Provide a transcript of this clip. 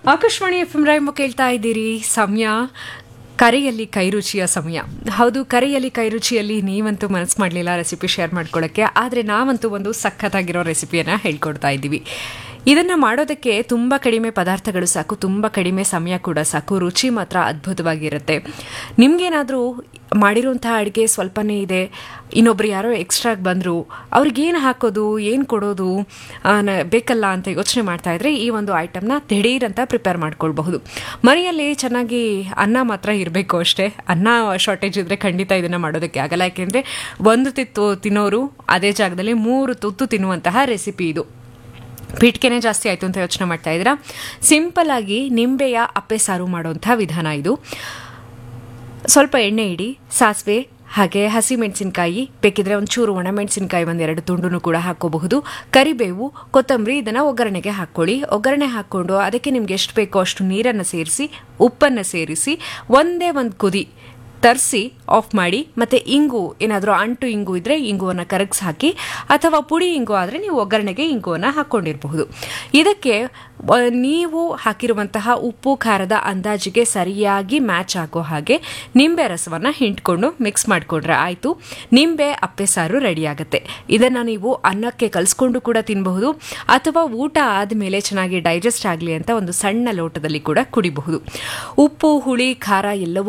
Akashvani F M rhyme ಕೇಳ್ತಾ ಇದ್ದೀರಿ ಸಮಯ ಕರೆಯಲ್ಲಿ ಕೈರುಚಿಯ ಸಮಯ ಹೌದು ಕರೆಯಲ್ಲಿ ಕೈರುಚಿಯಲ್ಲಿ ನೀವಂತೂ ಮನಸ್ಸು ಮಾಡಲಿಲ್ಲ ರೆಸಿಪಿ ಶೇರ್ ಮಾಡ್ಕೊಳ್ಳೋಕ್ಕೆ ಆದರೆ ನಾವಂತೂ ಒಂದು ಸಖತ್ತಾಗಿರೋ ರೆಸಿಪಿಯನ್ನು ಹೇಳ್ಕೊಡ್ತಾ ಇದ್ದೀವಿ ಇದನ್ನು ಮಾಡೋದಕ್ಕೆ ತುಂಬ ಕಡಿಮೆ ಪದಾರ್ಥಗಳು ಸಾಕು ತುಂಬ ಕಡಿಮೆ ಸಮಯ ಕೂಡ ಸಾಕು ರುಚಿ ಮಾತ್ರ ಅದ್ಭುತವಾಗಿರುತ್ತೆ ನಿಮಗೇನಾದರೂ ಮಾಡಿರುವಂತಹ ಅಡುಗೆ ಸ್ವಲ್ಪನೇ ಇದೆ ಇನ್ನೊಬ್ರು ಯಾರೋ ಎಕ್ಸ್ಟ್ರಾಗಿ ಬಂದರು ಅವ್ರಿಗೇನು ಹಾಕೋದು ಏನು ಕೊಡೋದು ಆ, ನ- ಬೇಕಲ್ಲ ಅಂತ ಯೋಚನೆ ಮಾಡ್ತಾ ಇದ್ರೆ ಈ ಒಂದು ಐಟಮ್ನ ದಿಢೀರ್ ಅಂತ ಪ್ರಿಪೇರ್ ಮಾಡ್ಕೊಳ್ಬಹುದು ಮನೆಯಲ್ಲಿ ಚೆನ್ನಾಗಿ ಅನ್ನ ಮಾತ್ರ ಇರಬೇಕು ಅಷ್ಟೇ ಅನ್ನ ಶಾರ್ಟೇಜ್ ಇದ್ದರೆ ಖಂಡಿತ ಇದನ್ನು ಮಾಡೋದಕ್ಕೆ ಆಗಲ್ಲ ಯಾಕೆಂದರೆ ಒಂದು ತಿತ್ತು ತಿನ್ನೋರು ಅದೇ ಜಾಗದಲ್ಲಿ ಮೂರು ತುತ್ತು ತಿನ್ನುವಂತಹ ರೆಸಿಪಿ ಇದು ಪೀಠಿಕೆನೇ ಜಾಸ್ತಿ ಆಯಿತು ಅಂತ ಯೋಚನೆ ಮಾಡ್ತಾ ಇದ್ದೀರಾ ಸಿಂಪಲ್ ಆಗಿ ನಿಂಬೆಯ ಅಪ್ಪೆ ಸಾರು ಮಾಡುವಂಥ ವಿಧಾನ ಇದು ಸ್ವಲ್ಪ ಎಣ್ಣೆ ಇಡಿ ಸಾಸಿವೆ ಹಾಗೆ ಹಸಿ ಮೆಣಸಿನಕಾಯಿ ಬೇಕಿದ್ರೆ ಒಂಚೂರು ಒಣಮೆಣಸಿನಕಾಯಿ ಒಂದೆರಡು ತುಂಡು ಕೂಡ ಹಾಕೋಬಹುದು ಕರಿಬೇವು ಕೊತ್ತಂಬರಿ ಇದನ್ನು ಒಗ್ಗರಣೆಗೆ ಹಾಕ್ಕೊಳ್ಳಿ ಒಗ್ಗರಣೆ ಹಾಕ್ಕೊಂಡು ಅದಕ್ಕೆ ನಿಮ್ಗೆ ಎಷ್ಟು ಬೇಕೋ ಅಷ್ಟು ನೀರನ್ನು ಸೇರಿಸಿ ಉಪ್ಪನ್ನು ಸೇರಿಸಿ ಒಂದೇ ಒಂದು ಕುದಿ ತರಿಸಿ ಆಫ್ ಮಾಡಿ ಮತ್ತು ಇಂಗು ಏನಾದರೂ ಅಂಟು ಇಂಗು ಇದ್ದರೆ ಇಂಗುವನ್ನು ಕರಗಿಸಿ ಹಾಕಿ ಅಥವಾ ಪುಡಿ ಇಂಗು ಆದರೆ ನೀವು ಒಗ್ಗರಣೆಗೆ ಇಂಗುವನ್ನು ಹಾಕ್ಕೊಂಡಿರಬಹುದು ಇದಕ್ಕೆ ಆ, ನೀವು ಹಾಕಿರುವಂತಹ ಉಪ್ಪು ಖಾರದ ಅಂದಾಜಿಗೆ ಸರಿಯಾಗಿ ಮ್ಯಾಚ್ ಆಗೋ ಹಾಗೆ ನಿಂಬೆ ರಸವನ್ನು ಹಿಂಡ್ಕೊಂಡು ಮಿಕ್ಸ್ ಮಾಡಿಕೊಂಡ್ರೆ ಆಯಿತು ನಿಂಬೆ ಅಪ್ಪೆ ಸಾರು ರೆಡಿ ಆಗುತ್ತೆ ಇದನ್ನು ನೀವು ಅನ್ನಕ್ಕೆ ಕಲಿಸ್ಕೊಂಡು ಕೂಡ ತಿನ್ನಬಹುದು ಅಥವಾ ಊಟ ಆದಮೇಲೆ ಚೆನ್ನಾಗಿ ಡೈಜೆಸ್ಟ್ ಆಗಲಿ ಅಂತ ಒಂದು ಸಣ್ಣ ಲೋಟದಲ್ಲಿ ಕೂಡ ಕುಡಿಬಹುದು ಉಪ್ಪು ಹುಳಿ ಖಾರ ಎಲ್ಲವೂ